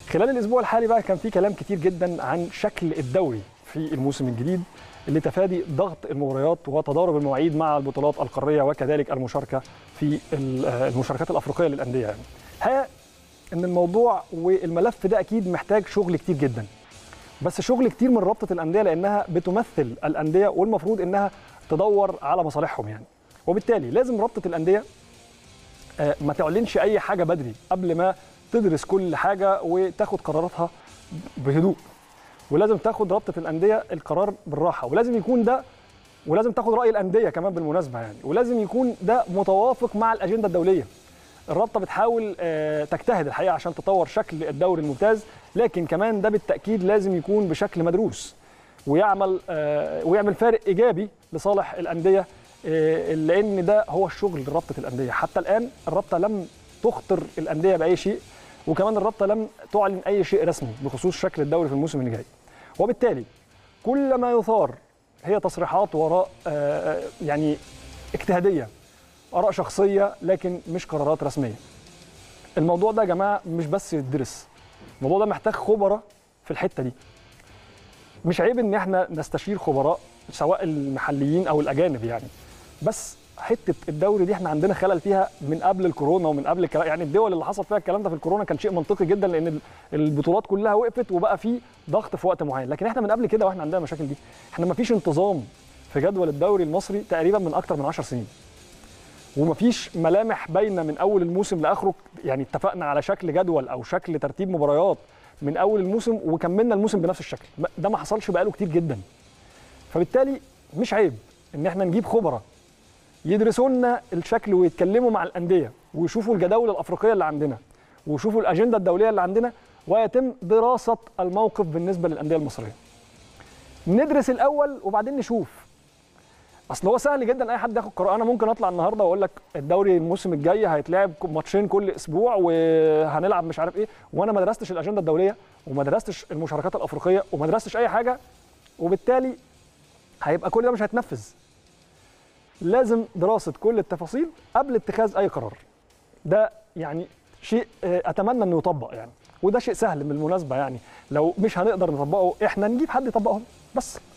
خلال الاسبوع الحالي بقى كان في كلام كتير جدا عن شكل الدوري في الموسم الجديد لتفادي ضغط المباريات وتضارب المواعيد مع البطولات القاريه وكذلك المشاركه في المشاركات الافريقيه للانديه يعني. الحقيقه ان الموضوع والملف ده اكيد محتاج شغل كتير جدا بس شغل كتير من رابطه الانديه لانها بتمثل الانديه والمفروض انها تدور على مصالحهم يعني وبالتالي لازم رابطه الانديه ما تعلنش اي حاجه بدري قبل ما تدرس كل حاجه وتاخد قراراتها بهدوء ولازم تاخد رابطه الانديه القرار بالراحه ولازم يكون ده ولازم تاخد راي الانديه كمان بالمناسبه يعني ولازم يكون ده متوافق مع الاجنده الدوليه الرابطه بتحاول تجتهد الحقيقه عشان تطور شكل الدوري الممتاز لكن كمان ده بالتاكيد لازم يكون بشكل مدروس ويعمل ويعمل فارق ايجابي لصالح الانديه لان ده هو الشغل لرابطه الانديه حتى الان الرابطه لم تخطر الانديه باي شيء وكمان الرابطه لم تعلن اي شيء رسمي بخصوص شكل الدوري في الموسم اللي جاي وبالتالي كل ما يثار هي تصريحات وراء يعني اجتهاديه اراء شخصيه لكن مش قرارات رسميه الموضوع ده يا جماعه مش بس يدرس الموضوع ده محتاج خبراء في الحته دي مش عيب ان احنا نستشير خبراء سواء المحليين او الاجانب يعني بس حته الدوري دي احنا عندنا خلل فيها من قبل الكورونا ومن قبل الكلام يعني الدول اللي حصل فيها الكلام ده في الكورونا كان شيء منطقي جدا لان البطولات كلها وقفت وبقى في ضغط في وقت معين لكن احنا من قبل كده واحنا عندنا المشاكل دي احنا ما فيش انتظام في جدول الدوري المصري تقريبا من اكتر من 10 سنين ومفيش ملامح باينه من اول الموسم لاخره يعني اتفقنا على شكل جدول او شكل ترتيب مباريات من اول الموسم وكملنا الموسم بنفس الشكل ده ما حصلش بقاله كتير جدا فبالتالي مش عيب ان احنا نجيب خبراء يدرسوا لنا الشكل ويتكلموا مع الانديه ويشوفوا الجداول الافريقيه اللي عندنا ويشوفوا الاجنده الدوليه اللي عندنا ويتم دراسه الموقف بالنسبه للانديه المصريه ندرس الاول وبعدين نشوف اصل هو سهل جدا اي حد ياخد قرار انا ممكن اطلع النهارده واقول لك الدوري الموسم الجاي هيتلعب ماتشين كل اسبوع وهنلعب مش عارف ايه وانا ما درستش الاجنده الدوليه وما درستش المشاركات الافريقيه وما درستش اي حاجه وبالتالي هيبقى كل ده مش هيتنفذ لازم دراسه كل التفاصيل قبل اتخاذ اي قرار ده يعني شيء اتمنى انه يطبق يعني وده شيء سهل بالمناسبه يعني لو مش هنقدر نطبقه احنا نجيب حد يطبقه بس